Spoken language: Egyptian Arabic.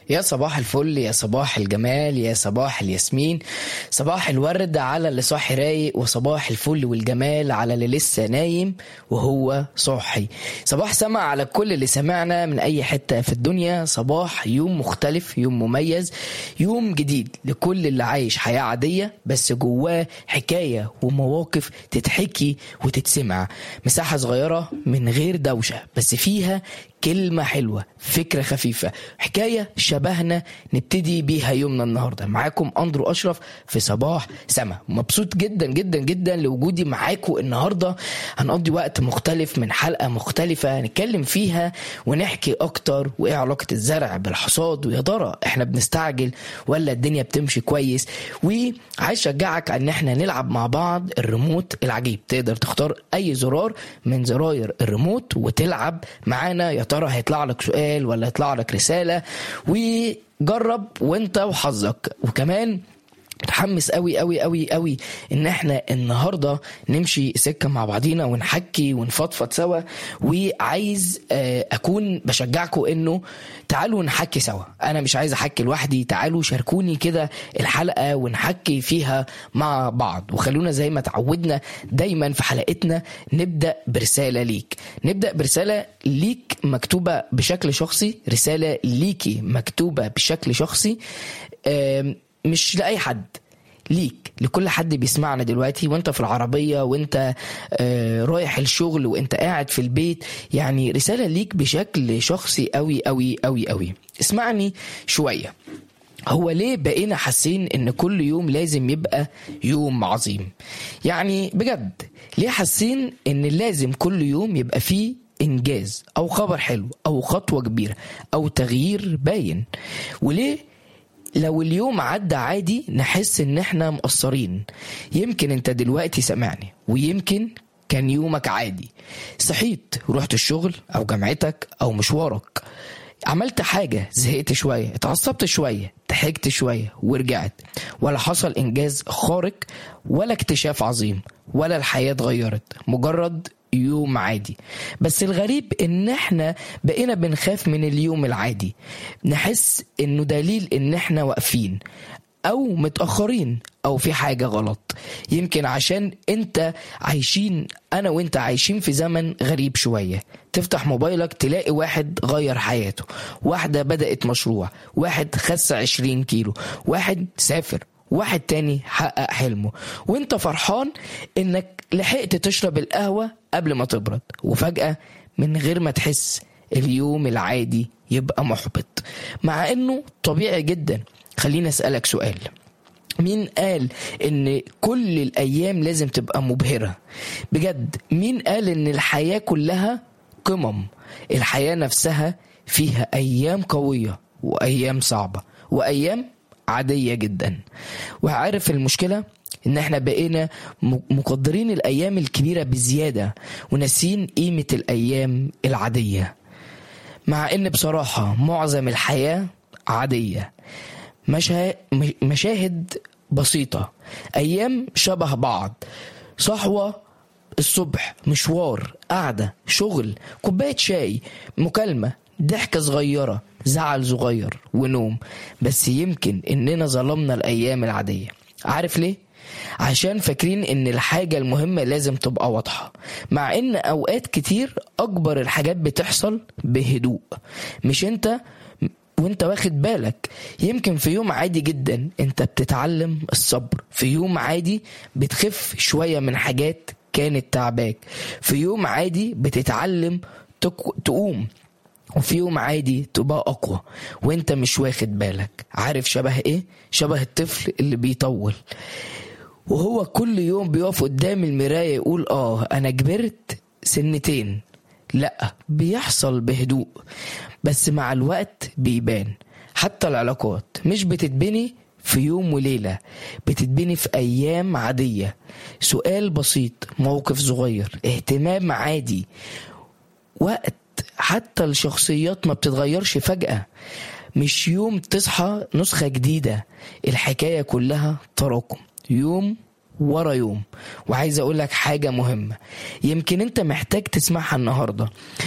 يا صباح الفل يا صباح الجمال يا صباح الياسمين صباح الورد على اللي صاحي رايق وصباح الفل والجمال على اللي لسه نايم وهو صاحي صباح سما على كل اللي سمعنا من اي حتة في الدنيا صباح يوم مختلف يوم مميز يوم جديد لكل اللي عايش حياة عادية بس جواه حكاية ومواقف تتحكي وتتسمع مساحة صغيرة من غير دوشة بس فيها كلمة حلوة فكرة خفيفة حكاية شبهنا نبتدي بيها يومنا النهاردة معاكم أندرو أشرف في صباح سما مبسوط جدا جدا جدا لوجودي معاكم النهاردة هنقضي وقت مختلف من حلقة مختلفة نتكلم فيها ونحكي أكتر وإيه علاقة الزرع بالحصاد ويا ترى إحنا بنستعجل ولا الدنيا بتمشي كويس وعايز أشجعك إن إحنا نلعب مع بعض الريموت العجيب تقدر تختار أي زرار من زراير الريموت وتلعب معانا يا ترى هيطلع لك سؤال ولا يطلع لك رسالة وجرب وانت وحظك وكمان متحمس قوي قوي قوي قوي ان احنا النهارده نمشي سكه مع بعضينا ونحكي ونفضفض سوا وعايز آه، اكون بشجعكم انه تعالوا نحكي سوا انا مش عايز احكي لوحدي تعالوا شاركوني كده الحلقه ونحكي فيها مع بعض وخلونا زي ما تعودنا دايما في حلقتنا نبدا برساله ليك نبدا برساله ليك مكتوبه بشكل شخصي رساله ليكي مكتوبه بشكل شخصي آم، مش لاي حد ليك لكل حد بيسمعنا دلوقتي وانت في العربية وانت آه، رايح الشغل وانت قاعد في البيت يعني رسالة ليك بشكل شخصي قوي قوي قوي قوي اسمعني شوية هو ليه بقينا حاسين ان كل يوم لازم يبقى يوم عظيم يعني بجد ليه حاسين ان لازم كل يوم يبقى فيه انجاز او خبر حلو او خطوة كبيرة او تغيير باين وليه لو اليوم عدى عادي نحس ان احنا مقصرين يمكن انت دلوقتي سامعني ويمكن كان يومك عادي صحيت رحت الشغل او جامعتك او مشوارك عملت حاجة زهقت شوية اتعصبت شوية ضحكت شوية ورجعت ولا حصل إنجاز خارق ولا اكتشاف عظيم ولا الحياة اتغيرت مجرد يوم عادي بس الغريب ان احنا بقينا بنخاف من اليوم العادي نحس انه دليل ان احنا واقفين او متاخرين او في حاجه غلط يمكن عشان انت عايشين انا وانت عايشين في زمن غريب شويه تفتح موبايلك تلاقي واحد غير حياته واحده بدات مشروع واحد خس 20 كيلو واحد سافر واحد تاني حقق حلمه وانت فرحان انك لحقت تشرب القهوة قبل ما تبرد وفجأة من غير ما تحس اليوم العادي يبقى محبط مع انه طبيعي جدا خليني اسألك سؤال مين قال ان كل الايام لازم تبقى مبهرة بجد مين قال ان الحياة كلها قمم الحياة نفسها فيها ايام قوية وايام صعبة وايام عادية جدا وعارف المشكلة ان احنا بقينا م- مقدرين الايام الكبيرة بزيادة وناسين قيمة الايام العادية مع ان بصراحة معظم الحياة عادية مشا... م- مشاهد بسيطة ايام شبه بعض صحوة الصبح مشوار قعدة شغل كوباية شاي مكالمة ضحكة صغيرة زعل صغير ونوم بس يمكن اننا ظلمنا الايام العادية عارف ليه؟ عشان فاكرين ان الحاجة المهمة لازم تبقى واضحة مع ان اوقات كتير اكبر الحاجات بتحصل بهدوء مش انت وانت واخد بالك يمكن في يوم عادي جدا انت بتتعلم الصبر في يوم عادي بتخف شوية من حاجات كانت تعباك في يوم عادي بتتعلم تك... تقوم وفي يوم عادي تبقى اقوى وانت مش واخد بالك عارف شبه ايه شبه الطفل اللي بيطول وهو كل يوم بيقف قدام المراية يقول اه انا كبرت سنتين لا بيحصل بهدوء بس مع الوقت بيبان حتى العلاقات مش بتتبني في يوم وليلة بتتبني في أيام عادية سؤال بسيط موقف صغير اهتمام عادي وقت حتى الشخصيات ما بتتغيرش فجأة مش يوم تصحى نسخة جديدة الحكاية كلها تراكم يوم ورا يوم وعايز اقول لك حاجة مهمة يمكن انت محتاج تسمعها النهاردة